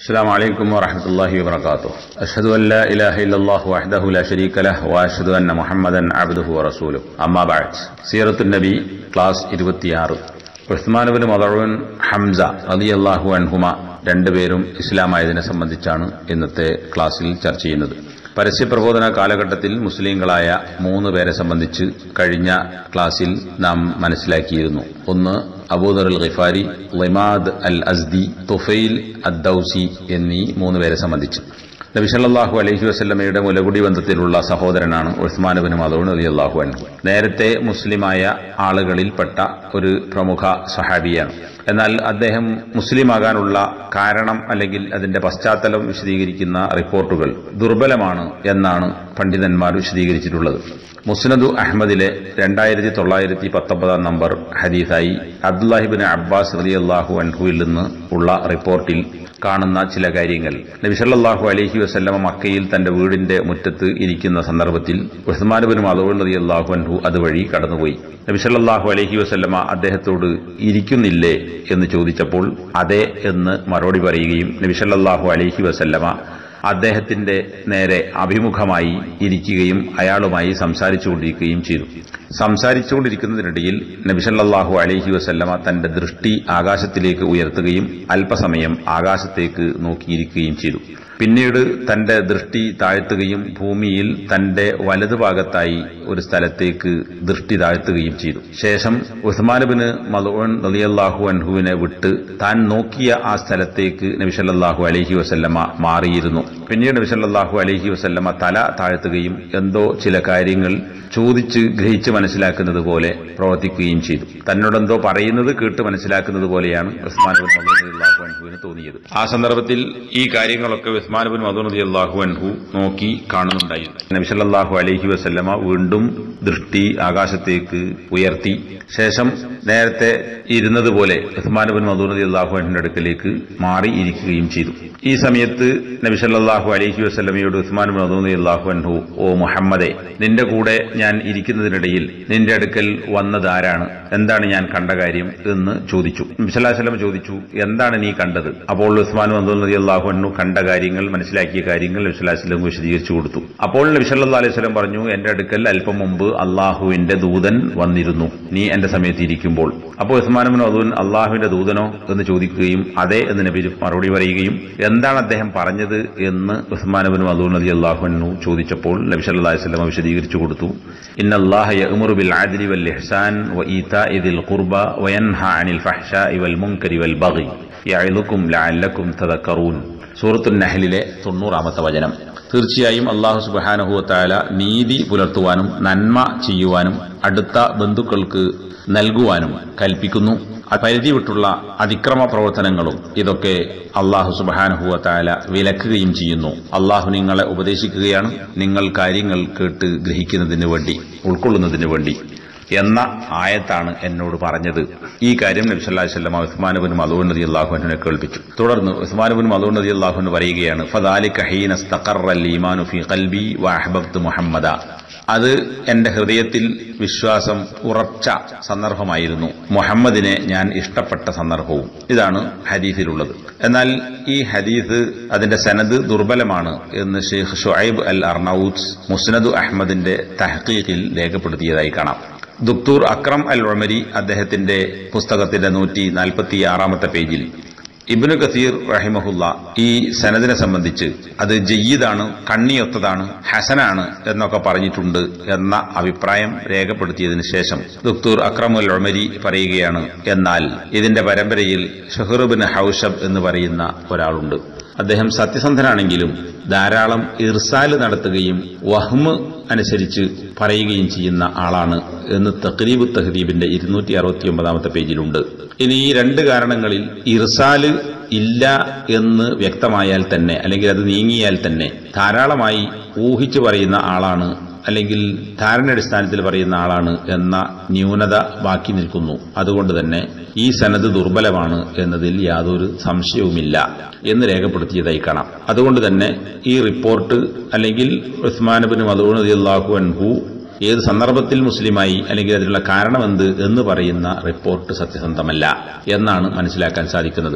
السلام عليكم ورحمة الله وبركاته أشهد أن لا إله إلا الله وحده لا شريك له وأشهد أن محمدا عبده ورسوله أما بعد سيرة النبي class ഇരുപത്തിയാറ് ഉസ്മാനുബിൻ മദറുൻ ഹംസ അലിയല്ലാഹു അൻഹുമ രണ്ടുപേരും ഇസ്ലാമായതിനെ സംബന്ധിച്ചാണ് ഇന്നത്തെ ക്ലാസ്സിൽ ചർച്ച ചെയ്യുന്നത് പരസ്യപ്രബോധന കാലഘട്ടത്തിൽ മുസ്ലിങ്ങളായ മൂന്ന് പേരെ സംബന്ധിച്ച് കഴിഞ്ഞ ക്ലാസ്സിൽ നാം മനസ്സിലാക്കിയിരുന്നു ഒന്ന് അബൂദർ അൽ ഖിഫാരി ലിമാദ് അൽ അസ്ദി തുഫൈൽ അദ്ദൌസി എന്നീ മൂന്ന് പേരെ സംബന്ധിച്ച് നബി സല്ലല്ലാഹു അലൈഹി വസല്ലമയുടെ മുലകുടി ബന്ധത്തിലുള്ള സഹോദരനാണ് ഉസ്മാൻ ബിൻ മദൂൺ റളിയല്ലാഹു അൻഹു നേരത്തെ മുസ്ലിമായ ആളുകളിൽപ്പെട്ട ഒരു പ്രമുഖ സഹാബിയാണ് എന്നാൽ അദ്ദേഹം മുസ്ലിമാകാനുള്ള കാരണം അല്ലെങ്കിൽ അതിന്റെ പശ്ചാത്തലം വിശദീകരിക്കുന്ന റിപ്പോർട്ടുകൾ ദുർബലമാണ് എന്നാണ് പണ്ഡിതന്മാർ വിശദീകരിച്ചിട്ടുള്ളത് മുസ്നദു അഹമ്മദിലെ രണ്ടായിരത്തി തൊള്ളായിരത്തി പത്തൊമ്പതാം നമ്പർ ഹദീസായി അബ്ദുല്ലാഹിബിൻ അബ്ബാസ് റളിയല്ലാഹു അൻഹുവിൽ നിന്ന് ഉള്ള റിപ്പോർട്ടിൽ കാണുന്ന ചില കാര്യങ്ങൾ നബി സല്ലല്ലാഹു അലൈഹി വസല്ലമ മക്കയിൽ തന്റെ വീടിന്റെ മുറ്റത്ത് ഇരിക്കുന്ന സന്ദർഭത്തിൽ ഉസ്മാൻ ബിൻ മദൂൻ റളിയല്ലാഹു അൻഹു അതുവഴി കടന്നുപോയി നബി സല്ലല്ലാഹു അലൈഹി വസല്ലമ അദ്ദേഹത്തോട് ഇരിക്കുന്നില്ലേ എന്ന് ചോദിച്ചപ്പോൾ അതെ എന്ന് മറുപടി പറയുകയും നബി സല്ലല്ലാഹു അലൈഹി വസല്ലമ അദ്ദേഹത്തിന്റെ നേരെ അഭിമുഖമായി ഇരിക്കുകയും അയാളുമായി സംസാരിച്ചുകൊണ്ടിരിക്കുകയും ചെയ്തു സംസാരിച്ചുകൊണ്ടിരിക്കുന്നതിനിടയിൽ നബിസല്ലാഹു അലൈഹി വസല്ലമ തന്റെ ദൃഷ്ടി ആകാശത്തിലേക്ക് ഉയർത്തുകയും അല്പസമയം ആകാശത്തേക്ക് നോക്കിയിരിക്കുകയും ചെയ്തു പിന്നീട് തന്റെ ദൃഷ്ടി താഴ്ത്തുകയും ഭൂമിയിൽ തന്റെ വലതുഭാഗത്തായി ഒരു സ്ഥലത്തേക്ക് ദൃഷ്ടി താഴ്ത്തുകയും ചെയ്തു ശേഷം ഉസ്മാനുബിന് മലോൺ റളിയല്ലാഹു അൻഹുവിനെ വിട്ട് താൻ നോക്കിയ ആ സ്ഥലത്തേക്ക് നബിസല്ലാഹു അലൈഹി വസല്ലമ മാറിയിരുന്നു പിന്നീട് നബിസല്ലാഹു അലൈഹി വസല്ലമ തല താഴ്ത്തുകയും എന്തോ ചില കാര്യങ്ങൾ ചോദിച്ച് ഗ്രഹിച്ച് മനസ്സിലാക്കുന്നത് പോലെ പ്രവർത്തിക്കുകയും ചെയ്തു തന്നോടെന്തോ പറയുന്നത് കേട്ട് മനസ്സിലാക്കുന്നത് പോലെയാണ് ഉസ്മാൻ ബിൻ മദൂൻ അള്ളാഹു അൻഹുവിന് തോന്നിയത് ആ സന്ദർഭത്തിൽ ഈ കാര്യങ്ങളൊക്കെ ഉസ്മാൻ ബിൻ മദൂൻ അള്ളാഹു അൻഹു നോക്കി കാണുന്നുണ്ടായിരുന്നു നബിസല്ലാഹു അലൈഹി വസല്ലമ വീണ്ടും ദൃഷ്ടി ആകാശത്തേക്ക് ഉയർത്തി ശേഷം നേരത്തെ ഇരുന്നതുപോലെ ഉസ്മാൻ ബിൻ മദൂൻ അള്ളാഹു അൻഹുവിന്റെ അടുക്കലേക്ക് മാറി ഇരിക്കുകയും ചെയ്തു ഈ സമയത്ത് നബിസല്ലാഹു അലൈഹി വസല്ലമയോട് ഉസ്മാൻ ബിൻ മദൂൻ അള്ളാഹു അൻഹു ഓ മുഹമ്മദെ നിന്റെ കൂടെ ഞാൻ ഇരിക്കുന്നതിനിടയിൽ നിന്റെ അടുക്കൽ വന്നതാരാണ് എന്താണ് ഞാൻ കണ്ട കാര്യം എന്ന് ചോദിച്ചു നബിസല്ലാസ്ലം ചോദിച്ചു എന്താണ് നീ കണ്ടത് അപ്പോൾ ഉസ്മാൻ മദൂൻ അള്ളാഹു അൻഹു കണ്ട കാര്യങ്ങൾ മനസ്സിലാക്കിയ കാര്യങ്ങൾ നബിസ്വല്ലാസ്ലം വിശദീകരിച്ചു കൊടുത്തു അപ്പോൾ നബിസല്ലാ അലൈഹി സ്വലം പറഞ്ഞു എന്റെ അടുക്കൽ അല്പം മുമ്പ് അള്ളാഹുവിന്റെ ദൂതൻ വന്നിരുന്നു നീ എന്റെ സമയത്ത് ഇരിക്കുമ്പോൾ അപ്പോൾ ഉസ്മാൻ മദൂൻ അള്ളാഹുവിന്റെ ദൂതനോ എന്ന് ചോദിക്കുകയും അതെ എന്ന് നബി മറുപടി പറയുകയും എന്താണ് അദ്ദേഹം പറഞ്ഞത് എന്ന് ഉസ്മാൻ ബിൻ മദൂൻ അലി അള്ളാഹുനു ചോദിച്ചപ്പോൾ നബി സല്ലല്ലാഹു അലൈഹി വസല്ലം വിശദീകരിച്ചു കൊടുത്തു ഇന്നല്ലാഹ യഅ്മുറു ബിൽ അദ്ലി വൽ ഇഹ്സാൻ വ ഈതാഇ ദിൽ ഖുർബ വ യൻഹ അനിൽ ഫഹ്ശാഇ വൽ മുൻകരി വൽ ബഗി യഅിദുക്കും ലഅല്ലക്കും തദക്കറൂൻ സൂറത്തുൻ നഹ്ലിലെ തൊണ്ണൂറാമത്തെ വചനം തീർച്ചയായും അള്ളാഹു സുബാനഹുവത്തായ നീതി പുലർത്തുവാനും നന്മ ചെയ്യുവാനും അടുത്ത ബന്ധുക്കൾക്ക് നൽകുവാനും കൽപ്പിക്കുന്നു പരിധി വിട്ടുള്ള അതിക്രമ പ്രവർത്തനങ്ങളും ഇതൊക്കെ അള്ളാഹു സുബാനുഹുവത്തായ വിലക്കുകയും ചെയ്യുന്നു അള്ളാഹു നിങ്ങളെ ഉപദേശിക്കുകയാണ് നിങ്ങൾ കാര്യങ്ങൾ കേട്ട് ഗ്രഹിക്കുന്നതിന് വേണ്ടി ഉൾക്കൊള്ളുന്നതിന് വേണ്ടി എന്ന ആയത്താണ് എന്നോട് പറഞ്ഞത് ഈ കാര്യം നബി സല്ലല്ലാഹു അലൈഹി വസല്ലം ഉസ്മാനുബിൻ മദൂൻ നദി അള്ളാഹുവിനെ കേൾപ്പിച്ചു തുടർന്ന് ഉസ്മാനുബിൻ മദൂൻ നദി അള്ളാഹുവിന് പറയുകയാണ് ഫദാലിക ഹീന ഇസ്തഖറൽ ഈമാനു ഫീ ഖൽബി വഅഹ്ബബ്തു മുഹമ്മദ അത് എന്റെ ഹൃദയത്തിൽ വിശ്വാസം ഉറച്ച സന്ദർഭമായിരുന്നു മുഹമ്മദിനെ ഞാൻ ഇഷ്ടപ്പെട്ട സന്ദർഭവും ഇതാണ് ഹദീസിലുള്ളത് എന്നാൽ ഈ ഹദീസ് അതിന്റെ സനദ് ദുർബലമാണ് എന്ന് ഷെയ്ഖ് ഷുഐബ് അൽ അർണൌത്ത് മുസ്നദു അഹമ്മദിന്റെ തഹ്ഖീഖിൽ രേഖപ്പെടുത്തിയതായി കാണാം ദുക്തൂർ അക്രം അൽ ഉമരി അദ്ദേഹത്തിന്റെ പുസ്തകത്തിന്റെ നൂറ്റി നാൽപ്പത്തി ആറാമത്തെ പേജിൽ ഇബ്നു കസീർ റഹിമഹുല്ല ഈ സനദിനെ സംബന്ധിച്ച് അത് ജയ്യിദാണ് കണ്ണിയൊത്തതാണ് ഹസനാണ് എന്നൊക്കെ പറഞ്ഞിട്ടുണ്ട് എന്ന അഭിപ്രായം രേഖപ്പെടുത്തിയതിനു ശേഷം ദുക്തൂർ അക്രമുൽ ഉമരി പറയുകയാണ് എന്നാൽ ഇതിന്റെ പരമ്പരയിൽ ഷഹറുബിൻ ഹൌഷബ് എന്ന് പറയുന്ന ഒരാളുണ്ട് അദ്ദേഹം സത്യസന്ധനാണെങ്കിലും ധാരാളം ഇർസാല് നടത്തുകയും വഹ്മ് അനുസരിച്ച് പറയുകയും ചെയ്യുന്ന ആളാണ് എന്ന് തഖ്രീബ് തഹദീബിന്റെ ഇരുന്നൂറ്റി അറുപത്തി ഒമ്പതാമത്തെ പേജിലുണ്ട് ഇനി ഈ രണ്ട് കാരണങ്ങളിൽ ഇർസാല് ഇല്ല എന്ന് വ്യക്തമായാൽ തന്നെ അല്ലെങ്കിൽ അത് നീങ്ങിയാൽ തന്നെ ധാരാളമായി ഊഹിച്ചു പറയുന്ന ആളാണ് അല്ലെങ്കിൽ ധാരണയടിസ്ഥാനത്തിൽ പറയുന്ന ആളാണ് എന്ന ന്യൂനത ബാക്കി നിൽക്കുന്നു അതുകൊണ്ട് തന്നെ ഈ സനത് ദുർബലമാണ് എന്നതിൽ യാതൊരു സംശയവുമില്ല എന്ന് രേഖപ്പെടുത്തിയതായി കാണാം അതുകൊണ്ട് തന്നെ ഈ റിപ്പോർട്ട് അല്ലെങ്കിൽ ഉസ്മാനബിന് മദൂണതി അള്ളാഹു അൻഹു ഏത് സന്ദർഭത്തിൽ മുസ്ലിമായി അല്ലെങ്കിൽ അതിനുള്ള കാരണമെന്ത് എന്ന് പറയുന്ന റിപ്പോർട്ട് സത്യസന്ധമല്ല എന്നാണ് മനസ്സിലാക്കാൻ സാധിക്കുന്നത്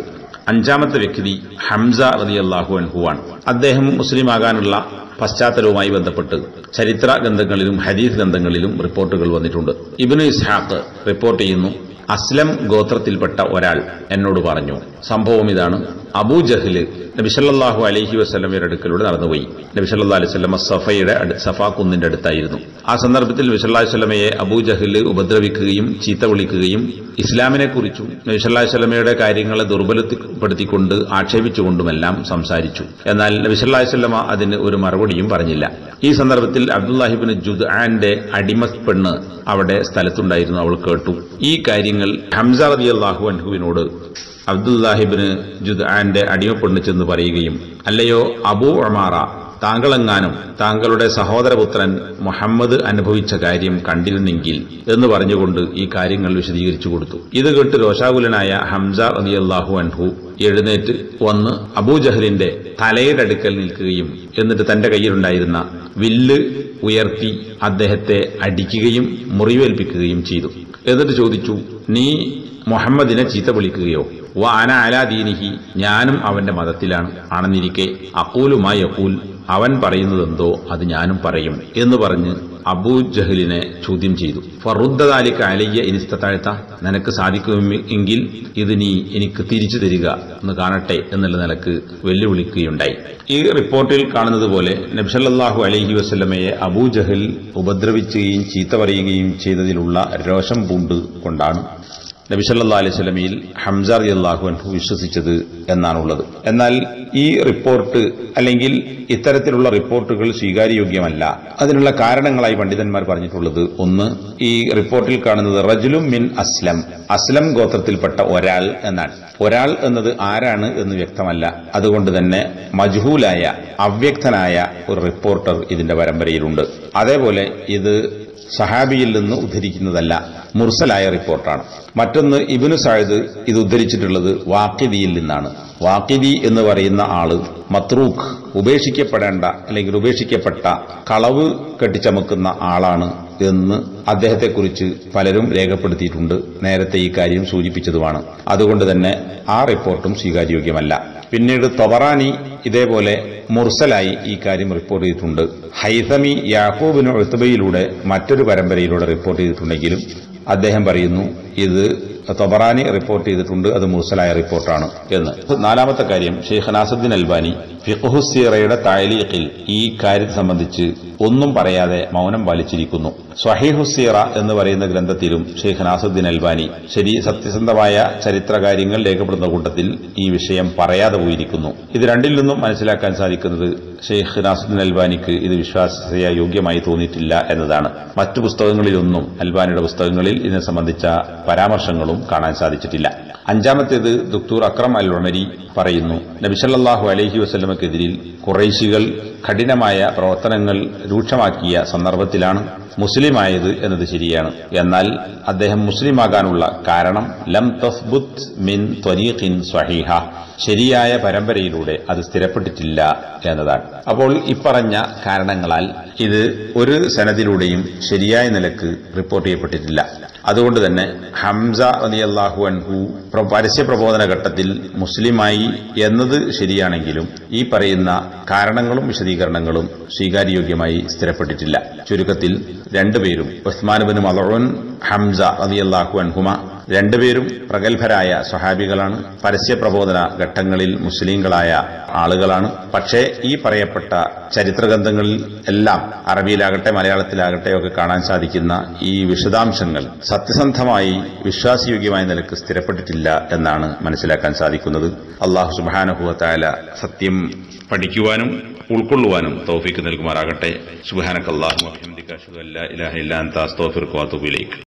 അഞ്ചാമത്തെ വ്യക്തി ഹംസ റളിയല്ലാഹു അൻഹുവാണ് അദ്ദേഹം മുസ്ലിം ആകാനുള്ള പശ്ചാത്തലവുമായി ബന്ധപ്പെട്ട് ചരിത്ര ഗ്രന്ഥങ്ങളിലും ഹദീസ് ഗ്രന്ഥങ്ങളിലും റിപ്പോർട്ടുകൾ വന്നിട്ടുണ്ട് ഇബ്നു ഇസ്ഹാഖ് റിപ്പോർട്ട് ചെയ്യുന്നു അസ്ലം ഗോത്രത്തിൽപ്പെട്ട ഒരാൾ എന്നോട് പറഞ്ഞു സംഭവം ഇതാണ് അബൂ ജഹ്ല് നബിസല്ലാഹു അലഹി വസ്ലമയുടെ അടുക്കലൂടെ നടന്നുപോയി നബിസല്ലാ അലൈഹി സ്വലമ സഫയുടെ അടു- സഫാ കുന്നിന്റെ അടുത്തായിരുന്നു ആ സന്ദർഭത്തിൽ നബിസല്ലാഹു സ്വലമയെ അബൂ ജഹ്ല് ഉപദ്രവിക്കുകയും ചീത്ത വിളിക്കുകയും ഇസ്ലാമിനെ കുറിച്ചും നബിസല്ലാഹു സ്വലമയുടെ കാര്യങ്ങളെ ദുർബലപ്പെടുത്തിക്കൊണ്ട് ആക്ഷേപിച്ചുകൊണ്ടുമെല്ലാം സംസാരിച്ചു എന്നാൽ നബിസല്ലാഹു സ്വലമ അതിന് ഒരു മറുപടിയും പറഞ്ഞില്ല ഈ സന്ദർഭത്തിൽ അബ്ദുല്ലാഹിബിൻ ജുദ്ആന്റെ അടിമ പെണ്ണ് അവിടെ സ്ഥലത്തുണ്ടായിരുന്നു അവൾ കേട്ടു ഈ കാര്യങ്ങൾ ഹംസ റളിയല്ലാഹു അൻഹുവിനോട് അബ്ദുല്ലാഹിബിന് ജുദ്ആന്റെ അടിമപ്പെണ്ണ് ചെന്ന് പറയുകയും അല്ലയോ അബൂ ഉമാറ താങ്കളെങ്ങാനും താങ്കളുടെ സഹോദരപുത്രൻ മുഹമ്മദ് അനുഭവിച്ച കാര്യം കണ്ടിരുന്നെങ്കിൽ എന്ന് പറഞ്ഞുകൊണ്ട് ഈ കാര്യങ്ങൾ വിശദീകരിച്ചു കൊടുത്തു ഇത് കേട്ട് രോഷാകുലനായ ഹംസ റളിയല്ലാഹു അൻഹു എഴുന്നേറ്റ് വന്ന് അബൂജഹലിന്റെ തലയുടെ അടുക്കൽ നിൽക്കുകയും എന്നിട്ട് തന്റെ കയ്യിലുണ്ടായിരുന്ന വില്ല് ഉയർത്തി അദ്ദേഹത്തെ അടിക്കുകയും മുറിവേൽപ്പിക്കുകയും ചെയ്തു എന്നിട്ട് ചോദിച്ചു നീ മുഹമ്മദിനെ ചീത്ത വിളിക്കുകയോ വാന അലാ ദീനിഹി ഞാനും അവന്റെ മതത്തിലാണ് ആണെന്നിരിക്കെ അക്കൂലുമായി അക്കൂൽ അവൻ പറയുന്നതെന്തോ അത് ഞാനും പറയും എന്ന് പറഞ്ഞ് അബൂ ജഹലിനെ ചോദ്യം ചെയ്തു ഫറുദ്ദാലിക്ക് അലയ്യ ഇനിസ്താഴ്ത്ത നിനക്ക് സാധിക്കുമെങ്കിൽ ഇത് നീ എനിക്ക് തിരിച്ചു തരിക എന്ന് കാണട്ടെ എന്നുള്ള നിലക്ക് വെല്ലുവിളിക്കുകയുണ്ടായി ഈ റിപ്പോർട്ടിൽ കാണുന്നത് പോലെ നബ്സല്ലാഹു അലൈഹി വസ്ലമയെ അബൂ ജഹൽ ഉപദ്രവിക്കുകയും ചീത്ത പറയുകയും ചെയ്തതിലുള്ള രോഷം പൂണ്ട് കൊണ്ടാണ് നബി സല്ലാ അലൈഹി സ്വലമിയിൽ ഹംസ അള്ളാഹു അൻഹു വിശ്വസിച്ചത് എന്നാണുള്ളത് എന്നാൽ ഈ റിപ്പോർട്ട് അല്ലെങ്കിൽ ഇത്തരത്തിലുള്ള റിപ്പോർട്ടുകൾ സ്വീകാര്യോഗ്യമല്ല അതിനുള്ള കാരണങ്ങളായി പണ്ഡിതന്മാർ പറഞ്ഞിട്ടുള്ളത് ഒന്ന് ഈ റിപ്പോർട്ടിൽ കാണുന്നത് റജുലും മിൻ അസ്ലം അസ്ലം ഗോത്രത്തിൽപ്പെട്ട ഒരാൾ എന്നാണ് ഒരാൾ എന്നത് ആരാണ് എന്ന് വ്യക്തമല്ല അതുകൊണ്ട് തന്നെ മജ്ഹൂലായ അവ്യക്തനായ ഒരു റിപ്പോർട്ടർ ഇതിന്റെ പരമ്പരയിലുണ്ട് അതേപോലെ ഇത് സഹാബിയിൽ നിന്ന് ഉദ്ധരിക്കുന്നതല്ല മുർസലായ റിപ്പോർട്ടാണ് മറ്റൊന്ന് ഇബിനു സായിദ് ഇത് ഉദ്ധരിച്ചിട്ടുള്ളത് വാക്കിദിയിൽ നിന്നാണ് വാക്കിദി എന്ന് പറയുന്ന ആള് മത്രൂഖ് ഉപേക്ഷിക്കപ്പെടേണ്ട അല്ലെങ്കിൽ ഉപേക്ഷിക്കപ്പെട്ട കളവ് കെട്ടിച്ചമക്കുന്ന ആളാണ് എന്ന് അദ്ദേഹത്തെക്കുറിച്ച് പലരും രേഖപ്പെടുത്തിയിട്ടുണ്ട് നേരത്തെ ഈ കാര്യം സൂചിപ്പിച്ചതുമാണ് അതുകൊണ്ട് തന്നെ ആ റിപ്പോർട്ടും സ്വീകാര്യോഗ്യമല്ല പിന്നീട് തൊബറാനി ഇതേപോലെ മുർസലായി ഈ കാര്യം റിപ്പോർട്ട് ചെയ്തിട്ടുണ്ട് ഹൈസമി യാക്കൂബിന് എഴുത്തുബയിലൂടെ മറ്റൊരു പരമ്പരയിലൂടെ റിപ്പോർട്ട് ചെയ്തിട്ടുണ്ടെങ്കിലും അദ്ദേഹം പറയുന്നു ഇത് തൊബറാനി റിപ്പോർട്ട് ചെയ്തിട്ടുണ്ട് അത് മുർസലായ റിപ്പോർട്ടാണ് എന്ന് നാലാമത്തെ കാര്യം ഷെയ്ഖ് നാസുദ്ദീൻ അൽബാനി ഫിഖുസീറയുടെ തായലീഖിൽ ഈ കാര്യത്തെ സംബന്ധിച്ച് ഒന്നും പറയാതെ മൗനം പാലിച്ചിരിക്കുന്നു സ്വഹീഹുസീറ എന്ന് പറയുന്ന ഗ്രന്ഥത്തിലും ഷെയ്ഖ് നാസുദ്ദീൻ അൽബാനി ശരി സത്യസന്ധമായ ചരിത്ര കാര്യങ്ങൾ രേഖപ്പെടുന്ന കൂട്ടത്തിൽ ഈ വിഷയം പറയാതെ പോയിരിക്കുന്നു ഇത് രണ്ടിൽ നിന്നും മനസ്സിലാക്കാൻ സാധിക്കുന്നത് ഷെയ്ഖ് നാസുദ്ദീൻ അൽബാനിക്ക് ഇത് വിശ്വാസ യോഗ്യമായി തോന്നിയിട്ടില്ല എന്നതാണ് മറ്റു പുസ്തകങ്ങളിലൊന്നും അൽബാനിയുടെ പുസ്തകങ്ങളിൽ ഇതിനെ സംബന്ധിച്ച പരാമർശങ്ങളും കാണാൻ സാധിച്ചിട്ടില്ല അഞ്ചാമത്തേത് ദുക്തൂർ അക്രം അൽ ഉമരി പറയുന്നു നബിസല്ലാഹു അലഹി വസ്ലമക്കെതിരിൽ കുറൈശികൾ കഠിനമായ പ്രവർത്തനങ്ങൾ രൂക്ഷമാക്കിയ സന്ദർഭത്തിലാണ് മുസ്ലിമായത് എന്നത് ശരിയാണ് എന്നാൽ അദ്ദേഹം മുസ്ലിമാകാനുള്ള കാരണം ലം തസ്ബുത്ത് മിൻ ത്വരീഖിൻ സ്വഹീഹ ശരിയായ പരമ്പരയിലൂടെ അത് സ്ഥിരപ്പെട്ടിട്ടില്ല എന്നതാണ് അപ്പോൾ ഇപ്പറഞ്ഞ കാരണങ്ങളാൽ ഇത് ഒരു സനദിലൂടെയും ശരിയായ നിലക്ക് റിപ്പോർട്ട് ചെയ്യപ്പെട്ടിട്ടില്ല അതുകൊണ്ട് തന്നെ ഹംസ അലിയല്ലാഹു അൻഹു പ്ര- പരസ്യ പ്രബോധന ഘട്ടത്തിൽ മുസ്ലിമായി എന്നത് ശരിയാണെങ്കിലും ഈ പറയുന്ന കാരണങ്ങളും വിശദീകരണങ്ങളും സ്വീകാര്യോഗ്യമായി സ്ഥിരപ്പെട്ടിട്ടില്ല ചുരുക്കത്തിൽ രണ്ടുപേരും ഉസ്മാനുബിന് മലറോൻ ഹംസ അലിയല്ലാഹു അൻഹുമ രണ്ടുപേരും പ്രഗത്ഭരായ സ്വഹാബികളാണ് പരസ്യ പ്രബോധന ഘട്ടങ്ങളിൽ മുസ്ലിങ്ങളായ ആളുകളാണ് പക്ഷേ ഈ പറയപ്പെട്ട ചരിത്രഗ്രന്ഥങ്ങളിൽ എല്ലാം അറബിയിലാകട്ടെ മലയാളത്തിലാകട്ടെ ഒക്കെ കാണാൻ സാധിക്കുന്ന ഈ വിശദാംശങ്ങൾ സത്യസന്ധമായി വിശ്വാസയോഗ്യമായ നിലക്ക് സ്ഥിരപ്പെട്ടിട്ടില്ല എന്നാണ് മനസ്സിലാക്കാൻ സാധിക്കുന്നത് അള്ളാഹു സുബാനുഭവത്തായ സത്യം പഠിക്കുവാനും ഉൾക്കൊള്ളുവാനും തൗഫീക്ക് നൽകുമാറാകട്ടെ സുബാനക്കല്ലാഹു അഹമ്മദിക്കാശു അല്ല ഇലാഹ ഇല്ലാ അസ്തോഫിർ ഖാത്തുബിലേക്ക്